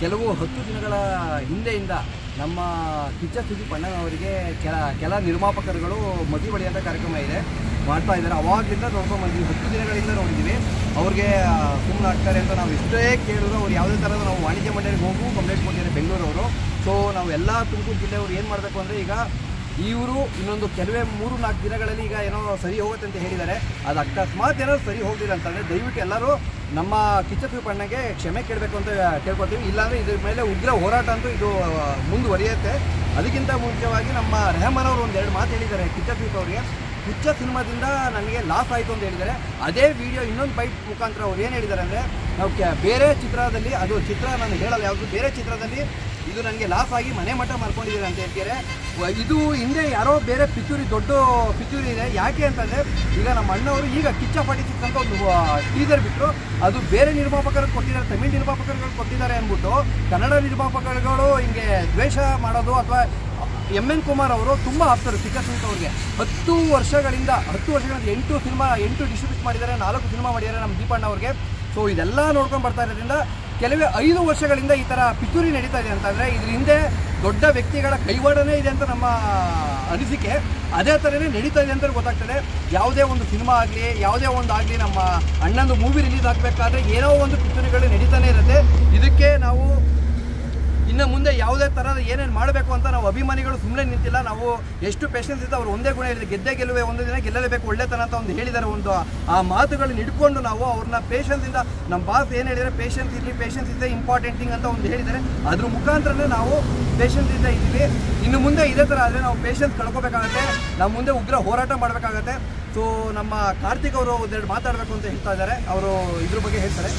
ಕೆಲವು ಹತ್ತು ದಿನಗಳ ಹಿಂದೆಯಿಂದ ನಮ್ಮ ಕಿಚ್ಚ ಸುದೀಪ್ ಅಣ್ಣನವರಿಗೆ ಕೆಲ ಕೆಲ ನಿರ್ಮಾಪಕರುಗಳು ಮದುವೆ ಬಳಿಯಂಥ ಕಾರ್ಯಕ್ರಮ ಇದೆ ಮಾಡ್ತಾ ಇದ್ದಾರೆ ಅವಾಗಲಿಂದ ನೋಡ್ಕೊಂಡು ಬಂದಿದ್ದೀವಿ ಹತ್ತು ದಿನಗಳಿಂದ ನೋಡಿದ್ದೀವಿ ಅವ್ರಿಗೆ ಸುಮ್ಮನೆ ಆಗ್ತಾರೆ ಅಂತ ನಾವು ಎಷ್ಟೇ ಕೇಳಿದ್ರು ಅವ್ರು ಯಾವುದೇ ಥರದ ನಾವು ವಾಣಿಜ್ಯ ಮಂಡಳಿಗೆ ಹೋಗು ಕಂಪ್ಲೇಂಟ್ ಕೊಟ್ಟಿದ್ದಾರೆ ಬೆಂಗಳೂರವರು ಸೊ ನಾವು ಎಲ್ಲ ತುಮಕೂರು ಜಿಲ್ಲೆಯವರು ಏನು ಮಾಡಬೇಕು ಅಂದರೆ ಈಗ ಇವರು ಇನ್ನೊಂದು ಕೆಲವೇ ಮೂರು ನಾಲ್ಕು ದಿನಗಳಲ್ಲಿ ಈಗ ಏನೋ ಸರಿ ಹೋಗುತ್ತೆ ಅಂತ ಹೇಳಿದ್ದಾರೆ ಅದು ಅಕಸ್ಮಾತ್ ಏನೋ ಸರಿ ಹೋಗಿಲ್ಲ ಅಂತಂದರೆ ದಯವಿಟ್ಟು ಎಲ್ಲರೂ ನಮ್ಮ ಕಿಚ್ಚ ಅಣ್ಣಗೆ ಕ್ಷಮೆ ಕೇಳಬೇಕು ಅಂತ ಕೇಳ್ಕೊತೀವಿ ಇಲ್ಲಾಂದರೆ ಇದ್ರ ಮೇಲೆ ಉಗ್ರ ಹೋರಾಟ ಅಂತೂ ಇದು ಆ, ಮುಂದುವರಿಯುತ್ತೆ ಅದಕ್ಕಿಂತ ಮುಖ್ಯವಾಗಿ ನಮ್ಮ ರೆಹಮಾನ್ ಅವರು ಒಂದು ಎರಡು ಮಾತು ಹೇಳಿದ್ದಾರೆ ಕಿಚ್ಚ ಅವರಿಗೆ ಹುಚ್ಚ ಸಿನಿಮಾದಿಂದ ನನಗೆ ಲಾಸ್ ಆಯಿತು ಅಂತ ಹೇಳಿದ್ದಾರೆ ಅದೇ ವಿಡಿಯೋ ಇನ್ನೊಂದು ಬೈಟ್ ಮುಖಾಂತರ ಅವ್ರು ಏನು ಹೇಳಿದ್ದಾರೆ ಅಂದರೆ ನಾವು ಕೆ- ಬೇರೆ ಚಿತ್ರದಲ್ಲಿ ಅದು ಚಿತ್ರ ನಾನು ಹೇಳಲ್ಲ ಯಾವುದು ಬೇರೆ ಚಿತ್ರದಲ್ಲಿ ಇದು ನನಗೆ ಲಾಸ್ ಆಗಿ ಮನೆ ಮಠ ಮಾಡ್ಕೊಂಡಿದ್ದಾರೆ ಅಂತ ಹೇಳ್ತಾರೆ ವ- ಇದು ಹಿಂದೆ ಯಾರೋ ಬೇರೆ ಪಿತೂರಿ ದೊಡ್ಡ ಪಿತೂರಿ ಇದೆ ಯಾಕೆ ಅಂತಂದರೆ ಈಗ ನಮ್ಮ ಅಣ್ಣವರು ಈಗ ಕಿಚ್ಚ ಫಾರ್ಟಿ ಸಿಕ್ಸ್ ಅಂತ ಒಂದು ಟೀಸರ್ ಬಿಟ್ಟರು ಅದು ಬೇರೆ ನಿರ್ಮಾಪಕರು ಕೊಟ್ಟಿದ್ದಾರೆ ತಮಿಳ್ ನಿರ್ಮಾಪಕರುಗಳು ಕೊಟ್ಟಿದ್ದಾರೆ ಅಂದ್ಬಿಟ್ಟು ಕನ್ನಡ ನಿರ್ಮಾಪಕರುಗಳು ಹಿಂಗೆ ದ್ವೇಷ ಮಾಡೋದು ಅಥವಾ ಎಮ್ ಎನ್ ಕುಮಾರ್ ಅವರು ತುಂಬ ಆಪ್ತರು ಚಿಕ್ಕಸ್ಮಿತ್ ಅವ್ರಿಗೆ ಹತ್ತು ವರ್ಷಗಳಿಂದ ಹತ್ತು ವರ್ಷಗಳಿಂದ ಎಂಟು ಸಿನಿಮಾ ಎಂಟು ಡಿಸ್ಟ್ರಿಬ್ಯೂಟ್ ಮಾಡಿದ್ದಾರೆ ನಾಲ್ಕು ಸಿನಿಮಾ ಮಾಡಿದ್ದಾರೆ ನಮ್ಮ ದೀಪಣ್ಣ ಅವ್ರಿಗೆ ಸೊ ಇದೆಲ್ಲ ನೋಡ್ಕೊಂಡು ಬರ್ತಾ ಇರೋದ್ರಿಂದ ಕೆಲವೇ ಐದು ವರ್ಷಗಳಿಂದ ಈ ಥರ ಪಿತೂರಿ ನಡೀತಾ ಇದೆ ಅಂತಂದರೆ ಇದ್ರ ಹಿಂದೆ ದೊಡ್ಡ ವ್ಯಕ್ತಿಗಳ ಕೈವಾಡನೇ ಇದೆ ಅಂತ ನಮ್ಮ ಅನಿಸಿಕೆ ಅದೇ ಥರನೇ ನಡೀತಾ ಇದೆ ಅಂತ ಗೊತ್ತಾಗ್ತದೆ ಯಾವುದೇ ಒಂದು ಸಿನಿಮಾ ಆಗಲಿ ಯಾವುದೇ ಒಂದು ಆಗಲಿ ನಮ್ಮ ಅಣ್ಣಂದು ಮೂವಿ ರಿಲೀಸ್ ಆಗಬೇಕಾದ್ರೆ ಏನೋ ಒಂದು ಪಿತೂರಿಗಳು ನಡೀತಾನೆ ಇರುತ್ತೆ ಇದಕ್ಕೆ ನಾವು ಇನ್ನು ಮುಂದೆ ಯಾವುದೇ ಥರದ ಏನೇನು ಮಾಡಬೇಕು ಅಂತ ನಾವು ಅಭಿಮಾನಿಗಳು ಸುಮ್ಮನೆ ನಿಂತಿಲ್ಲ ನಾವು ಎಷ್ಟು ಪೇಷನ್ಸ್ ಇದ್ದು ಅವ್ರು ಒಂದೇ ಗುಣ ಹೇಳಿದೆ ಗೆದ್ದೇ ಗೆಲ್ಲುವೆ ಒಂದು ದಿನ ಗೆಲ್ಲಲೇಬೇಕು ಒಳ್ಳೆತನ ಅಂತ ಒಂದು ಹೇಳಿದ್ದಾರೆ ಒಂದು ಆ ಮಾತುಗಳನ್ನ ಹಿಡ್ಕೊಂಡು ನಾವು ಅವ್ರನ್ನ ಪೇಷನ್ಸಿಂದ ನಮ್ಮ ಬಾಸ್ ಏನು ಹೇಳಿದರೆ ಪೇಷನ್ಸ್ ಇರಲಿ ಪೇಷನ್ಸ್ ಇದೆ ಇಂಪಾರ್ಟೆಂಟ್ ಥಿಂಗ್ ಅಂತ ಒಂದು ಹೇಳಿದ್ದಾರೆ ಅದ್ರ ಮುಖಾಂತರನೇ ನಾವು ಪೇಷನ್ಸ್ ಇಂದ ಇದ್ದೀವಿ ಇನ್ನು ಮುಂದೆ ಇದೇ ಥರ ಆದರೆ ನಾವು ಪೇಷನ್ಸ್ ಕಳ್ಕೊಬೇಕಾಗತ್ತೆ ನಮ್ಮ ಮುಂದೆ ಉಗ್ರ ಹೋರಾಟ ಮಾಡಬೇಕಾಗತ್ತೆ ಸೊ ನಮ್ಮ ಕಾರ್ತಿಕ್ ಅವರು ಒಂದೆರಡು ಮಾತಾಡಬೇಕು ಅಂತ ಹೇಳ್ತಾ ಇದ್ದಾರೆ ಅವರು ಇದ್ರ ಬಗ್ಗೆ ಹೇಳ್ತಾರೆ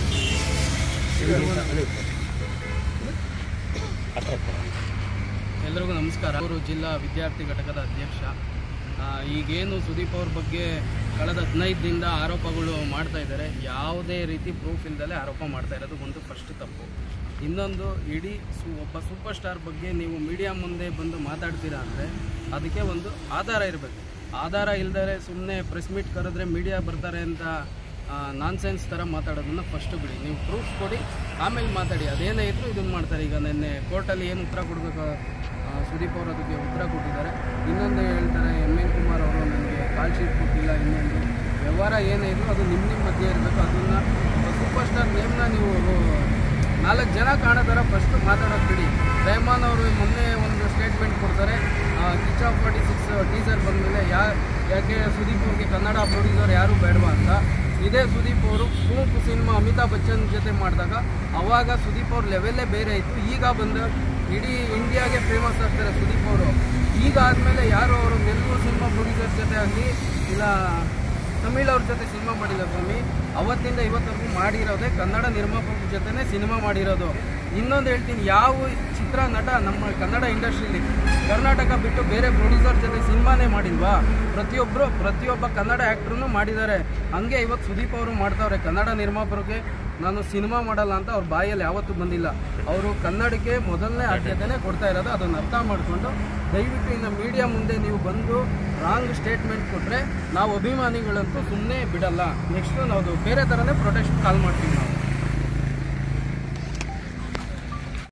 ಎಲ್ರಿಗೂ ನಮಸ್ಕಾರ ಅವರು ಜಿಲ್ಲಾ ವಿದ್ಯಾರ್ಥಿ ಘಟಕದ ಅಧ್ಯಕ್ಷ ಆ, ಈಗೇನು ಸುದೀಪ್ ಅವ್ರ ಬಗ್ಗೆ ಕಳೆದ ಹದಿನೈದು ದಿನದ ಆರೋಪಗಳು ಮಾಡ್ತಾ ಇದ್ದಾರೆ ಯಾವುದೇ ರೀತಿ ಪ್ರೂಫ್ ಇಲ್ದಲೆ ಆರೋಪ ಮಾಡ್ತಾ ಇರೋದು ಒಂದು ಫಸ್ಟ್ ತಪ್ಪು ಇನ್ನೊಂದು ಇಡೀ ಸು ಒಬ್ಬ ಸೂಪರ್ ಸ್ಟಾರ್ ಬಗ್ಗೆ ನೀವು ಮೀಡಿಯಾ ಮುಂದೆ ಬಂದು ಮಾತಾಡ್ತೀರಾ ಅಂದರೆ ಅದಕ್ಕೆ ಒಂದು ಆಧಾರ ಇರಬೇಕು ಆಧಾರ ಇಲ್ದರೆ ಸುಮ್ಮನೆ ಪ್ರೆಸ್ ಮೀಟ್ ಕರೆದ್ರೆ ಮೀಡಿಯಾ ಬರ್ತಾರೆ ಅಂತ ನಾನ್ ಸೆನ್ಸ್ ಥರ ಮಾತಾಡೋದನ್ನ ಫಸ್ಟ್ ಬಿಡಿ ನೀವು ಪ್ರೂಫ್ ಕೊಡಿ ಆಮೇಲೆ ಮಾತಾಡಿ ಅದೇನೇ ಇದ್ರು ಇದನ್ನು ಮಾಡ್ತಾರೆ ಈಗ ನಿನ್ನೆ ಕೋರ್ಟಲ್ಲಿ ಏನು ಉತ್ತರ ಕೊಡಬೇಕು ಸುದೀಪ್ ಅವರು ಅದಕ್ಕೆ ಉತ್ತರ ಕೊಟ್ಟಿದ್ದಾರೆ ಇನ್ನೊಂದು ಹೇಳ್ತಾರೆ ಎಮ್ ಎನ್ ಕುಮಾರ್ ಅವರು ನನಗೆ ಕಾಲ್ ಶೀಟ್ ಕೊಟ್ಟಿಲ್ಲ ಇನ್ನೊಂದು ವ್ಯವಹಾರ ಏನೇ ಇದ್ರು ಅದು ನಿಮ್ಮ ನಿಮ್ಮ ಮಧ್ಯೆ ಇರಬೇಕು ಅದನ್ನು ಸೂಪರ್ ಸ್ಟಾರ್ ನೇಮ್ನ ನೀವು ನಾಲ್ಕು ಜನ ಕಾಣೋ ಥರ ಫಸ್ಟ್ ಮಾತಾಡೋದು ಬಿಡಿ ರೆಹಮಾನ್ ಅವರು ಮೊನ್ನೆ ಒಂದು ಸ್ಟೇಟ್ಮೆಂಟ್ ಕೊಡ್ತಾರೆ ಕಿಚ್ ಆಫ್ ಫಾರ್ಟಿ ಸಿಕ್ಸ್ ಟೀಸರ್ ಬಂದಮೇಲೆ ಯಾ ಯಾಕೆ ಸುದೀಪ್ ಅವ್ರಿಗೆ ಕನ್ನಡ ಪ್ರೊಡ್ಯೂಸರ್ ಯಾರು ಬೇಡವಾ ಅಂತ ಇದೇ ಸುದೀಪ್ ಅವರು ಕುಂಕು ಸಿನಿಮಾ ಅಮಿತಾಬ್ ಬಚ್ಚನ್ ಜೊತೆ ಮಾಡಿದಾಗ ಅವಾಗ ಸುದೀಪ್ ಅವ್ರ ಲೆವೆಲ್ಲೇ ಬೇರೆ ಇತ್ತು ಈಗ ಬಂದು ಇಡೀ ಇಂಡಿಯಾಗೆ ಫೇಮಸ್ ಆಗ್ತಾರೆ ಸುದೀಪ್ ಅವರು ಈಗ ಆದಮೇಲೆ ಯಾರು ಅವರು ನೆಲ್ಲೂರು ಸಿನಿಮಾ ಪ್ರೊಡ್ಯೂಸರ್ ಜೊತೆ ಆಗಲಿ ಇಲ್ಲ ತಮಿಳ್ ಅವ್ರ ಜೊತೆ ಸಿನಿಮಾ ಮಾಡಿಲ್ಲ ಸ್ವಾಮಿ ಅವತ್ತಿಂದ ಇವತ್ತವರೆಗೂ ಮಾಡಿರೋದೇ ಕನ್ನಡ ನಿರ್ಮಾಪಕರ ಜೊತೆನೇ ಸಿನಿಮಾ ಮಾಡಿರೋದು ಇನ್ನೊಂದು ಹೇಳ್ತೀನಿ ಯಾವ ಚಿತ್ರ ನಟ ನಮ್ಮ ಕನ್ನಡ ಇಂಡಸ್ಟ್ರಿಲಿ ಕರ್ನಾಟಕ ಬಿಟ್ಟು ಬೇರೆ ಪ್ರೊಡ್ಯೂಸರ್ ಜೊತೆ ಸಿನಿಮಾನೇ ಮಾಡಿಲ್ವಾ ಪ್ರತಿಯೊಬ್ಬರು ಪ್ರತಿಯೊಬ್ಬ ಕನ್ನಡ ಆ್ಯಕ್ಟ್ರೂ ಮಾಡಿದ್ದಾರೆ ಹಂಗೆ ಇವತ್ತು ಸುದೀಪ್ ಅವರು ಮಾಡ್ತಾವ್ರೆ ಕನ್ನಡ ನಿರ್ಮಾಪಕರಿಗೆ ನಾನು ಸಿನಿಮಾ ಮಾಡಲ್ಲ ಅಂತ ಅವ್ರ ಬಾಯಲ್ಲಿ ಯಾವತ್ತೂ ಬಂದಿಲ್ಲ ಅವರು ಕನ್ನಡಕ್ಕೆ ಮೊದಲನೇ ಆದ್ಯತೆನೇ ಕೊಡ್ತಾ ಇರೋದು ಅದನ್ನು ಅರ್ಥ ಮಾಡಿಕೊಂಡು ದಯವಿಟ್ಟು ಇನ್ನು ಮೀಡಿಯಾ ಮುಂದೆ ನೀವು ಬಂದು ರಾಂಗ್ ಸ್ಟೇಟ್ಮೆಂಟ್ ಕೊಟ್ಟರೆ ನಾವು ಅಭಿಮಾನಿಗಳಂತೂ ಸುಮ್ಮನೆ ಬಿಡಲ್ಲ ನೆಕ್ಸ್ಟು ನಾವು ಬೇರೆ ಥರನೇ ಪ್ರೊಟೆಸ್ಟ್ ಕಾಲ್ ಮಾಡ್ತೀವಿ ನಾವು